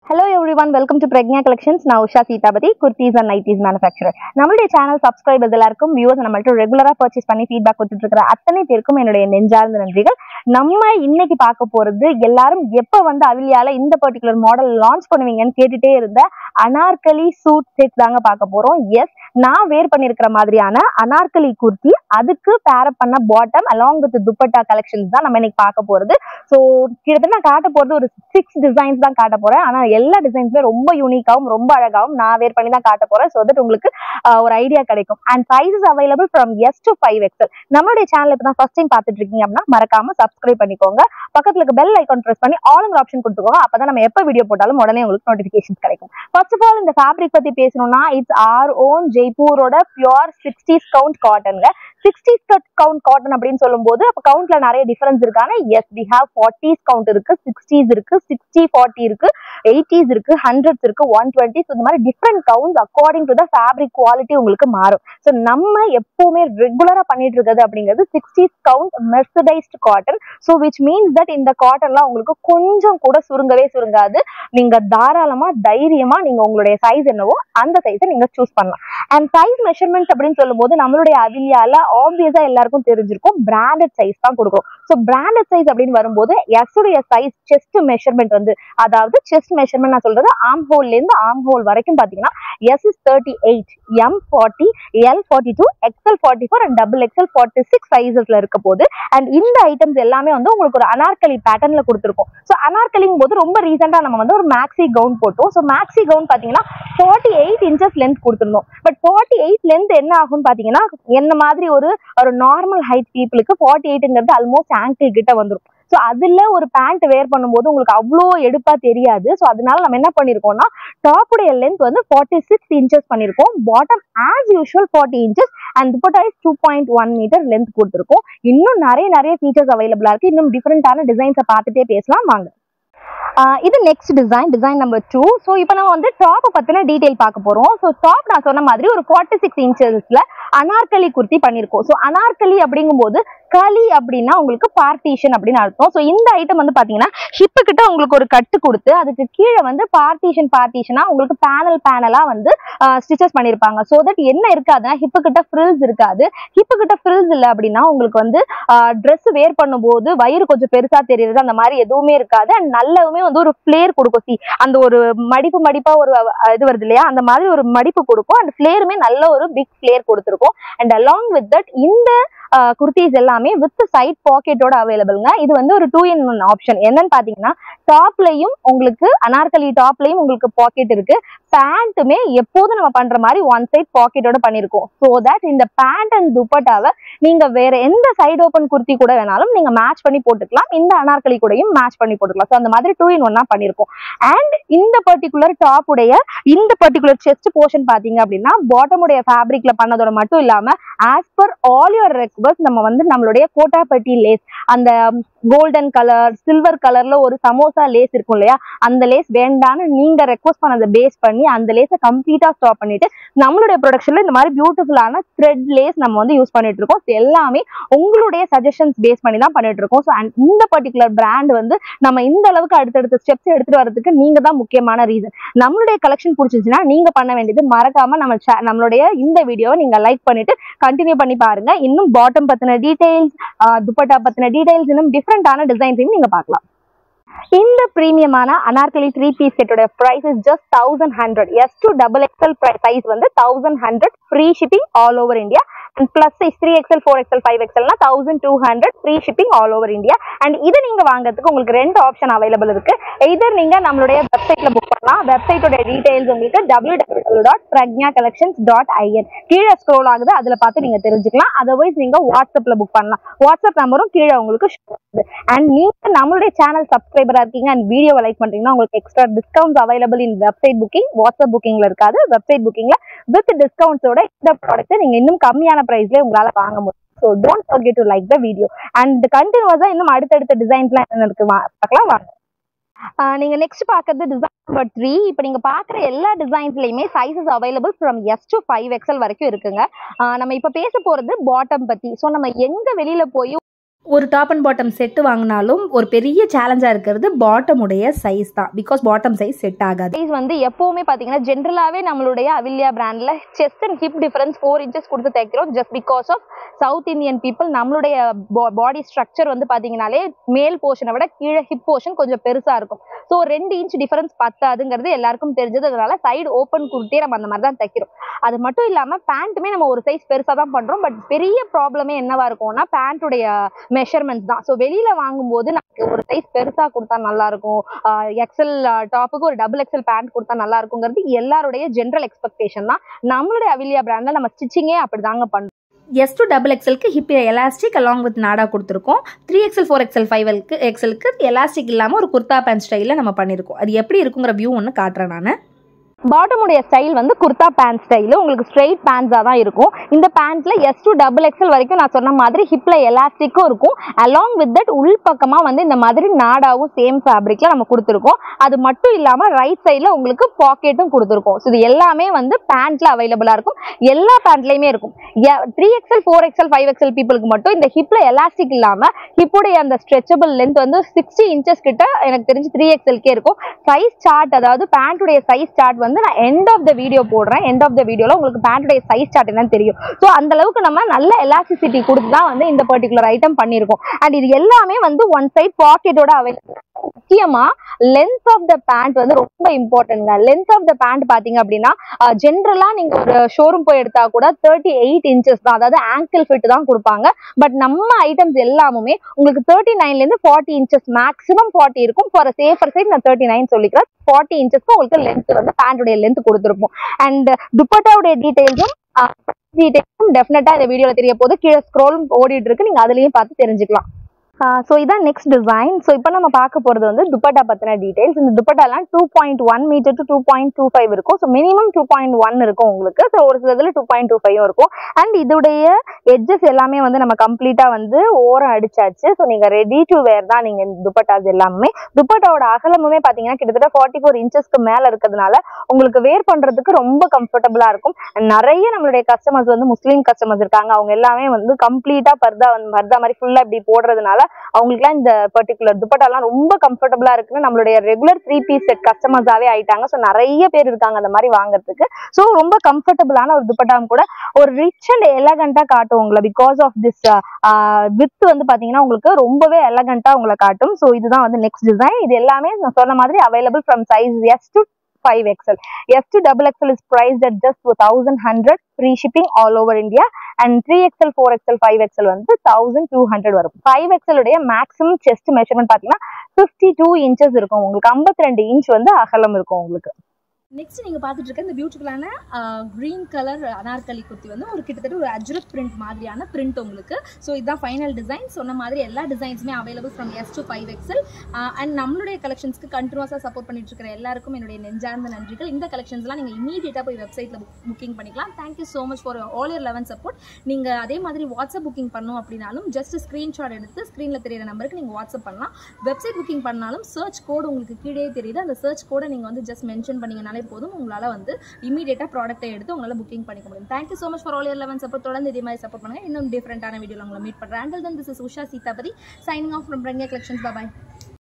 hello everyone welcome to Pragnya collections நான் Usha Seethapathi kurtis and nighties manufacturer நம்மளுடைய channel subscribers எல்லாருக்கும் viewers நம்மள்ட்ட ரெகுலரா பர்ச்சேஸ் பண்ணி ஃபீட்பேக் கொடுத்துட்டு இருக்கிற அத்தனை பேருக்கும் என்னுடைய நெஞ்சார்ந்த நன்றிகள் நம்ம இன்னைக்கு பார்க்க போறது எல்லாரும் எப்ப வந்து அவிலியால இந்த பர்டிகுலர் மாடல் லான்ச் பண்ணுவீங்கன்னு கேட்டுட்டே இருந்த அனார்கலி சூட் செட் தாங்க பார்க்க போறோம் எஸ் நான் வேர் பண்ணிருக்கிற மாதிரியான அனார்கலி குர்த்தி அதுக்கு பேரப் பண்ண bottom along with dupatta collections தான் நம்ம இன்னைக்கு பார்க்க போறது ஸோ கிட்டத்தட்ட நான் காட்ட போறது ஒரு சிக்ஸ் டிசைன்ஸ் தான் காட்ட போறேன் ஆனா எல்லா டிசைன்ஸுமே ரொம்ப யூனிக்காவும் ரொம்ப அழகாவும் நான் வேர் பண்ணி தான் காட்ட போறேன் ஸோ தட் உங்களுக்கு ஆஹ், ஒரு ஐடியா கிடைக்கும் and sizes available from S to five XL நம்மளுடைய சேனல் இப்போ தான் ஃபர்ஸ்ட் டைம் பார்த்துட்டு இருக்கீங்க அப்படின்னா மறக்காம சப்ஸ்கிரைப் பண்ணிக்கோங்க பக்கத்துல இருக்க பெல் ஐகான் ப்ரெஸ் பண்ணி ஆளுங்கிற ஆப்ஷன் கொடுத்துக்கோங்க அப்பதான் நம்ம எப்போ வீடியோ போட்டாலும் உடனே உங்களுக்கு நோட்டிஃபிகேஷன் கிடைக்கும் ஃபர்ஸ்ட் ஆஃப் ஆல் இந்த ஃபேப்ரிக் பத்தி பேசணும்னா இட்ஸ் ஆர் ஓன் ஜெய்ப்பூரோட பியூர் சிக்ஸ்டீஸ் கவுண்ட் காட்டனுங்க சிக்ஸ்டீஸ் கவுண்ட் காட்டன் அப்படின்னு சொல்லும்போது அப்போ கவுண்ட்ல நிறைய டிஃபரன்ஸ் இருக்கு ஆனா yes we have forties count இருக்கு சிக்ஸ்டீஸ் இருக்கு சிக்ஸ்டி ஃபார்ட்டி இருக்கு எயிட்டிஸ் இருக்கு ஹண்ட்ரட்ஸ் இருக்கு ஒன் டுவெண்ட்டி இந்த மாதிரி different counts according to the fabric quality உங்களுக்கு மாறும் ஸோ நம்ம எப்பவுமே ரெகுலரா பண்ணிட்டு இருக்கிறது அப்படிங்கிறது sixties count mercerised cotton so which means that இந்த காட்டன்லாம் உங்களுக்கு கொஞ்சம் கூட சுருங்கவே சுருங்காது நீங்க தாராளமா தைரியமா நீங்க உங்களுடைய சைஸ் என்னவோ அந்த சைஸை நீங்க சூஸ் பண்ணலாம் அண்ட் சைஸ் மெஷர்மெண்ட்ஸ் அப்படின்னு சொல்லும்போது நம்மளுடைய அவிலியால ஆப்வியஸா எல்லாருக்கும் தெரிஞ்சிருக்கும் பிராண்டட் சைஸ் தான் கொடுக்குறோம் ஸோ பிராண்டட் சைஸ் அப்படின்னு வரும்போது எஸ் உடைய சைஸ் செஸ்ட் மெஷர்மெண்ட் வந்து அதாவது செஸ்ட் மெஷர்மெண்ட் நான் சொல்றது ஆம் ஹோல்ல இருந்து ஆம் ஹோல் வரைக்கும் பாத்தீங்கன்னா S is thirty eight M forty L forty two XL forty four and double XL forty six சைசஸ்ல இருக்க போது அண்ட் இந்த ஐட்டம்ஸ் எல்லாமே வந்து உங்களுக்கு ஒரு அனார்கலி பேட்டர்ன்ல கொடுத்துருக்கோம் ஸோ அனார்கலிங் போது ரொம்ப ரீசெண்டா நம்ம வந்து ஒரு மேக்ஸி கவுன் போட்டோம் ஸோ மேக்ஸி கவுன் பாத்தீங்கன்னா ஃபார்ட்டி எயிட் இன்ச்சஸ் லென்த் கொடுத்துருந்தோம் பட் ஃபார்ட்டி எயிட் லென்த் என்ன ஆகும்னு பாத்தீங்கன்னா என்ன மாதிரி ஒரு ஒரு நார்மல் ஹைட் பீப்புளுக்கு ஃபார்ட்டி எயிட்ங்கிறது ஆல்மோஸ்ட் ஆங்கிள் கிட்ட வந்துரும் ஸோ அதுல ஒரு பேண்ட் வேர் பண்ணும்போது உங்களுக்கு அவ்வளோ எடுப்பா தெரியாது ஸோ அதனால நம்ம என்ன பண்ணிருக்கோம்னா டாப்புடைய லென்த் வந்து ஃபார்ட்டி சிக்ஸ் இன்ச்சஸ் பண்ணிருக்கோம் bottom as usual forty inches and dupatta is two point one metre length கொடுத்துருக்கோம் இன்னும் நிறைய நிறைய ஃபீச்சர்ஸ் அவைலபிளா இருக்கு இன்னும் டிஃப்ரெண்டான டிசைன்ஸை பார்த்துட்டே பேசலாம் வாங்க ஆஹ் இது next design design number two so இப்போ நம்ம வந்து டாப்பை பற்றின டீட்டெயில் பார்க்க போகிறோம் ஸோ டாப் நான் சொன்ன மாதிரி ஒரு ஃபார்ட்டி சிக்ஸ் இன்ச்சஸில் அனார்கலி குர்த்தி பண்ணியிருக்கோம் ஸோ அனார்கலி அப்படிங்கும்போது களி அப்படின்னா உங்களுக்கு பார்ட்டிஷன் அப்படின்னு அர்த்தம் ஸோ இந்த ஐட்டம் வந்து பார்த்தீங்கன்னா ஹிப்பு கிட்ட உங்களுக்கு ஒரு கட்டு கொடுத்து அதுக்கு கீழே வந்து பார்ட்டிஷன் பார்ட்டிஷனாக உங்களுக்கு பேனல் பேனலாக வந்து ஸ்டிச்சஸ் பண்ணியிருப்பாங்க ஸோ தட் என்ன இருக்காதுன்னா ஹிப்பு கிட்ட ஃப்ரில்ஸ் இருக்காது ஹிப்பு கிட்ட ஃப்ரில்ஸ் இல்லை அப்படின்னா உங்களுக்கு வந்து ட்ரெஸ் வேர் பண்ணும்போது வயிறு கொஞ்சம் பெருசா தெரியுது அந்த மாதிரி எதுவுமே இருக்காது அண்ட் நல்லாவுமே வந்து ஒரு ஃபிளேர் கொடுக்கும் சி அந்த ஒரு மடிப்பு மடிப்பா ஒரு அஹ், இது வருது இல்லையா அந்த மாதிரி ஒரு மடிப்பு கொடுக்கும் அண்ட் ஃபிளேருமே நல்ல ஒரு பிக் ஃபிளேர் கொடுத்துருக்கும் அண்ட் அலாங் வித் தட் இந்த குர்த்திஸ் எல்லாமே வித் சைட் பாக்கெட்டோட அவைலபிள்ங்க இது வந்து ஒரு டூ இன் ஒன் ஆப்ஷன் என்னன்னு பாத்தீங்கன்னா டாப்லயும் உங்களுக்கு அனார்கலி டாப்லயும் உங்களுக்கு பாக்கெட் இருக்கு பேண்ட்டுமே எப்போதும் நம்ம பண்ற மாதிரி ஒன் சைட் பாக்கெட்டோட பண்ணிருக்கோம் ஸோ தட் இந்த பேண்ட் அண்ட் துப்பட்டாவை நீங்க வேற எந்த சைடு ஓப்பன் குர்த்தி கூட வேணாலும் நீங்க மேட்ச் பண்ணி போட்டுக்கலாம் இந்த அனார்கலி கூடயும் மேட்ச் பண்ணி போட்டுக்கலாம் ஸோ அந்த மாதிரி டூ இன் ஒன்னா பண்ணிருக்கோம் அண்ட் இந்த பர்டிகுலர் டாப் உடைய இந்த பர்டிகுலர் செஸ்ட் போர்ஷன் பாத்தீங்க அப்படின்னா பாட்டம் உடைய ஃபேப்ரிக்ல பண்ணதோட மட்டும் இல்லாம as per all your request நம்ம வந்து நம்மளுடைய கோட்டாப்பட்டி லேஸ் அந்த கோல்டன் கலர் சில்வர் கலர்ல ஒரு சமோசா லேஸ் இருக்கும் இல்லையா அந்த லேஸ் வேண்டான்னு நீங்க ரெக்வஸ்ட் பண்ணதை பேஸ் பண்ணி அந்த லேஸை கம்ப்ளீட்டா ஸ்டாப் பண்ணிட்டு நம்மளுடைய ப்ரொடக்ஷன்ல இந்த மாதிரி பியூட்டிஃபுல்லான த்ரெட் லேஸ் நம்ம வந்து யூஸ் பண்ணிட்டு இருக்கோம் So எல்லாமே உங்களுடைய சஜஷன்ஸ் பேஸ் பண்ணி தான் பண்ணிட்டு இருக்கோம் ஸோ அண்ட் இந்த பர்டிகுலர் பிராண்ட் வந்து நம்ம இந்த அளவுக்கு அடுத்தடுத்த ஸ்டெப்ஸ் எடுத்துட்டு வரதுக்கு நீங்க தான் முக்கியமான ரீசன் நம்மளுடைய கலெக்ஷன் பிடிச்சிருச்சுன்னா நீங்க பண்ண வேண்டியது மறக்காம நம்ம cha- நம்மளுடைய இந்த வீடியோவை நீங்க லைக் பண்ணிட்டு கண்டினியூ பண்ணி பாருங்க இன்னும் பாட்டம் பத்தின டீடைல்ஸ் துப்பட்டா பத்தின டீடைல்ஸ் இன்னும் டிஃப்ரெண்டான டிசைன்ஸையும் நீங்க பார்க்கலாம் இந்த பிரீமியமான அனார்கலி த்ரீ பீஸ் செட்டோட price is just thousand hundred S to double XL size வந்து thousand hundred free shipping all over India and plus size three XL four XL five எக்ஸ்எல்னா thousand two hundred free shipping all over India and இது நீங்க வாங்குறதுக்கு உங்களுக்கு ரெண்டு option available இருக்கு எதர் நீங்க நம்மளுடைய வெப்சைட்ல புக் பண்ணலாம் வெப்சைட்டோட டீடைல்ஸ் உங்களுக்கு W W dot Pragya collections dot IN கீழே ஸ்க்ரோல் ஆகுது அதுல பார்த்து நீங்க தெரிஞ்சுக்கலாம் அதர்வைஸ் நீங்க வாட்ஸ்அப்ல புக் பண்ணலாம் வாட்ஸ்அப் நம்பரும் கீழே உங்களுக்கு show ஆகுது அண்ட் நீங்க நம்மளுடைய சேனல் சப்ஸ்கிரைபரா இருக்கீங்க அண்ட் வீடியோவை லைக் பண்றீங்கன்னா உங்களுக்கு extra discounts available in website booking WhatsApp புக்கிங்ல இருக்காது வெப்சைட் புக்கிங்ல வித் டிஸ்கவுண்ட்ஸோட இந்த ப்ராடக்ட் நீங்க இன்னும் கம்மியான பிரைஸ்ல உங்களால வாங்க முடியும் so don't forget to like the video and கண்டினியூஸா இன்னும் அடுத்தடுத்த டிசைன்ஸ்லாம் என்ன இருக்கு வா- பார்க்கலாம் வாங்க ஆஹ் நீங்க நெக்ஸ்ட் பார்க்கறது டிசைன் நம்பர் த்ரீ இப்போ நீங்க பார்க்குற எல்லா டிசைன்ஸ்லயுமே sizes available from S to five XL வரைக்கும் இருக்குங்க ஆஹ் நம்ம இப்போ பேச போறது பாட்டம் பத்தி ஸோ நம்ம எங்க வெளியில போய் ஒரு டாப் அண்ட் பாட்டம் செட்டு வாங்கினாலும் ஒரு பெரிய சேலஞ்சாக இருக்கிறது பாட்டம் உடைய சைஸ் தான் பிகாஸ் பாட்டம் சைஸ் செட் ஆகாது சைஸ் வந்து எப்பவுமே பார்த்தீங்கன்னா ஜென்ரலாகவே நம்மளுடைய அவிலியா பிராண்டில் chest and hip difference four inches கொடுத்து தைக்கிறோம் just because of south Indian people நம்மளுடைய பாடி ஸ்ட்ரக்சர் வந்து பார்த்தீங்கனாலே மேல் போர்ஷனை விட கீழே ஹிப் போர்ஷன் கொஞ்சம் பெருசாக இருக்கும் ஸோ ரெண்டு இன்ச் டிஃபரன்ஸ் பத்தாதுங்கிறது எல்லாருக்கும் தெரிஞ்சது அதனால சைடு ஓப்பன் குர்த்தியே நம்ம அந்த மாதிரி தான் தைக்கிறோம் அது மட்டும் இல்லாமல் பேண்ட்டுமே நம்ம ஒரு சைஸ் பெருசாக தான் பண்ணுறோம் பட் பெரிய ப்ராப்ளமே என்னவா இருக்கும்னா பேண்ட்டுடைய மெஷர்மெண்ட்ஸ் தான் ஸோ வெளியில வாங்கும்போது நமக்கு ஒரு சைஸ் பெருசா கொடுத்தா நல்லா இருக்கும் எக்ஸல் டாப்புக்கு ஒரு டபுள் எக்ஸல் பேண்ட் கொடுத்தா நல்லா இருக்குங்கிறது எல்லாருடைய ஜென்ரல் எக்ஸ்பெக்டேஷன் தான் நம்மளுடைய அவிலியா பிராண்ட்ல நம்ம ஸ்டிச்சிங்கே அப்படிதாங்க பண்றோம் எஸ் டு டபுள் எக்ஸலுக்கு ஹிப் எலாஸ்டிக் அலாங் வித் நாடா கொடுத்துருக்கோம் three XL four XL five எக்ஸலுக்கு எலாஸ்டிக் இல்லாமல் ஒரு குர்தா பேண்ட் ஸ்டைலில் நம்ம பண்ணியிருக்கோம் அது எப்படி இருக்குங்கிற வியூ ஒன்று காட்டுறேன் நான் பாட்டமுடைய ஸ்டைல் வந்து குர்தா பேண்ட் ஸ்டைல் உங்களுக்கு ஸ்ட்ரெயிட் பேண்ட்ஸாக தான் இருக்கும் இந்த பேண்ட்ல எஸ் டு டபுள் எக்ஸல் வரைக்கும் நான் சொன்ன மாதிரி ஹிப்ல எலாஸ்டிக்கும் இருக்கும் அலாங் வித் தட் உள் பக்கமா வந்து இந்த மாதிரி நாடாவும் சேம் ஃபேப்ரிக்ல நம்ம கொடுத்துருக்கோம் அது மட்டும் இல்லாம ரைட் சைடில் உங்களுக்கு பாக்கெட்டும் கொடுத்துருக்கோம் ஸோ இது எல்லாமே வந்து பேண்ட்ல அவைலபிளா இருக்கும் எல்லா பேண்ட்லயுமே இருக்கும் three XL four XL five XL பீப்புளுக்கு மட்டும் இந்த ஹிப்ல எலாஸ்டிக் இல்லாம ஹிப்புடைய அந்த ஸ்ட்ரெச்சபிள் லென்த் வந்து சிக்ஸ்டி இன்ச்சஸ் கிட்ட எனக்கு தெரிஞ்சு த்ரீ எக்ஸல்கே இருக்கும் சைஸ் சார்ட் அதாவது பேண்ட்டுடைய சைஸ் சார்ட் வந்து நான் எண்ட் ஆஃப் த வீடியோ போடுறேன் எண்ட் ஆஃப் த வீடியோல உங்களுக்கு பேண்ட்டுடைய சைஸ் சார்ட் என்னன்னு தெரியும் ஸோ அந்த அளவுக்கு நம்ம நல்ல எலாஸ்டிசிட்டி கொடுத்து தான் வந்து இந்த பர்டிகுலர் ஐட்டம் பண்ணியிருக்கோம் அண்ட் இது எல்லாமே வந்து ஒன் சைட் பாக்கெட்டோட அவைலபிள் முக்கியமா லென்த் ஆஃப் த பேண்ட் வந்து ரொம்ப இம்பார்ட்டன்ட்ங்க லென்த் ஆஃப் த பேண்ட் பாத்தீங்க அப்படின்னா ஜென்ரலா நீங்க ஒரு ஷோரூம் போய் எடுத்தா கூட தேர்ட்டி எயிட் இன்ச்சஸ் தான் அதாவது ஆங்கிள் ஃபிட் தான் கொடுப்பாங்க பட் நம்ம ஐட்டம்ஸ் எல்லாமுமே உங்களுக்கு தேர்ட்டி நைன்ல இருந்து ஃபார்ட்டி இன்ச்சஸ் மேக்ஸிமம் ஃபார்ட்டி இருக்கும் ஃபார் சேஃபர் சைட் நான் தேர்ட்டி நைன் சொல்லிக்கிறேன் ஃபார்ட்டி இன்ச்சஸ்க்கு உங்களுக்கு லென்த் வந்து பேண்டுடைய லென்த் கொடுத்துருப்போம் அண்ட் துப்பட்டாவுடைய டீடைல்ஸும் டீடைல்ஸும் டெஃபினட்டா இந்த வீடியோல தெரிய போது கீழே ஸ்க்ரோலும் ஓடிட்டு இருக்கு நீங்க அதுலயும் பார்த்து தெரிஞ்சுக்கலாம் ஸோ இதான் நெக்ஸ்ட் டிசைன் ஸோ இப்போ நம்ம பார்க்க போகிறது வந்து துப்பட்டா பற்றின டீடைல்ஸ் இந்த துப்பட்டாலாம் two point one meter to two point two five இருக்கும் so minimum two point one இருக்கும் உங்களுக்கு ஸோ ஒரு சில இதில் டூ பாயிண்ட் டூ ஃபைவ் இருக்கும் அண்ட் இதோடைய எட்ஜஸ் எல்லாமே வந்து நம்ம கம்ப்ளீட்டாக வந்து ஓரம் அடிச்சாச்சு ஸோ நீங்கள் ரெடி டு வேர் தான் நீங்கள் இந்த துப்பட்டாஸ் எல்லாமே துப்பட்டாவோட அகலமுமே பார்த்தீங்கன்னா கிட்டத்தட்ட ஃபார்ட்டி ஃபோர் இன்ச்சஸ்க்கு மேலே இருக்கிறதுனால உங்களுக்கு வேர் பண்ணுறதுக்கு ரொம்ப கம்ஃபர்டபுளாக இருக்கும் நிறைய நம்மளுடைய கஸ்டமர்ஸ் வந்து முஸ்லீம் கஸ்டமர்ஸ் இருக்காங்க அவங்க எல்லாமே வந்து கம்ப்ளீட்டாக பர்தா வந்து பர்தா மாதிரி ஃபுல்லாக இப்படி போடுறதுனால அவங்களுக்குலாம் இந்த பர்டிகுலர் துப்பட்டாலாம் ரொம்ப கம்ஃபர்டபுளா இருக்குன்னு நம்மளுடைய ரெகுலர் த்ரீ பீஸ் செட் கஸ்டமர்ஸாவே ஆயிட்டாங்க ஸோ நிறைய பேர் இருக்காங்க அந்த மாதிரி வாங்குறதுக்கு ஸோ ரொம்ப கம்ஃபர்டபுளான ஒரு துப்பட்டாவும் கூட ஒரு ரிச் அண்ட் எலகண்டா காட்டும் உங்களை பிகாஸ் ஆஃப் திஸ் வித் வந்து பாத்தீங்கன்னா உங்களுக்கு ரொம்பவே எலகண்டா உங்களை காட்டும் ஸோ இதுதான் வந்து நெக்ஸ்ட் டிசைன் இது எல்லாமே நான் சொன்ன மாதிரி available from size S to five XL S to double XL is price at just thousand hundred free shipping all over India and three XL four XL five XL வந்து thousand two hundred வரும் five எக்ஸலுடைய maximum chest measurement பார்த்தீங்கன்னா fifty two inches இருக்கும் உங்களுக்கு ஐம்பத்தி ரெண்டு inch வந்து அகலம் இருக்கும் உங்களுக்கு நெக்ஸ்ட் நீங்கள் பார்த்துட்டு இருக்க இந்த பியூட்டிஃபுல்லான க்ரீன் கலர் அனார்கலி குர்த்தி வந்து ஒரு கிட்டத்தட்ட ஒரு அஜ்ரத் பிரிண்ட் மாதிரியான பிரிண்ட் உங்களுக்கு ஸோ இதுதான் ஃபைனல் டிசைன் சொன்ன மாதிரி எல்லா டிசைன்ஸுமே available from S to five XL and நம்மளுடைய கலெக்ஷன்ஸ்க்கு கண்டினியூஸாக சப்போர்ட் பண்ணிட்டு இருக்கிற எல்லாருக்கும் என்னுடைய நெஞ்சார்ந்த நன்றிகள் இந்த கலெக்ஷன்ஸ்லாம் நீங்கள் இமீடியட்டாக போய் வெப்சைட்டில் புக்கிங் பண்ணிக்கலாம் thank you so much for all your loving support நீங்கள் அதே மாதிரி வாட்ஸ்அப் புக்கிங் பண்ணணும் அப்படின்னாலும் ஜஸ்ட் ஸ்க்ரீன்ஷாட் எடுத்து ஸ்க்ரீனில் தெரியிற நம்பருக்கு நீங்கள் வாட்ஸ்அப் பண்ணலாம் வெப்சைட் புக்கிங் பண்ணாலும் சர்ச் கோடு உங்களுக்கு கீழே தெரியுது அந்த சர்ச் கோடை நீங்கள் வந்து ஜஸ்ட் மென்ஷன் பண்ணீங்கனாலே போதும் உங்களால் வந்து இமீடியட்டாக ப்ராடக்ட்டை எடுத்து உங்களால் புக்கிங் பண்ணிக்க முடியும் thank you so much for all your loving support தொடர்ந்து இதே மாதிரி சப்போர்ட் பண்ணுங்க இன்னும் டிஃப்ரெண்டான வீடியோவில் உங்களை மீட் பண்ணுறேன் until then this is Usha Seethapathi signing off from Pragya collections bye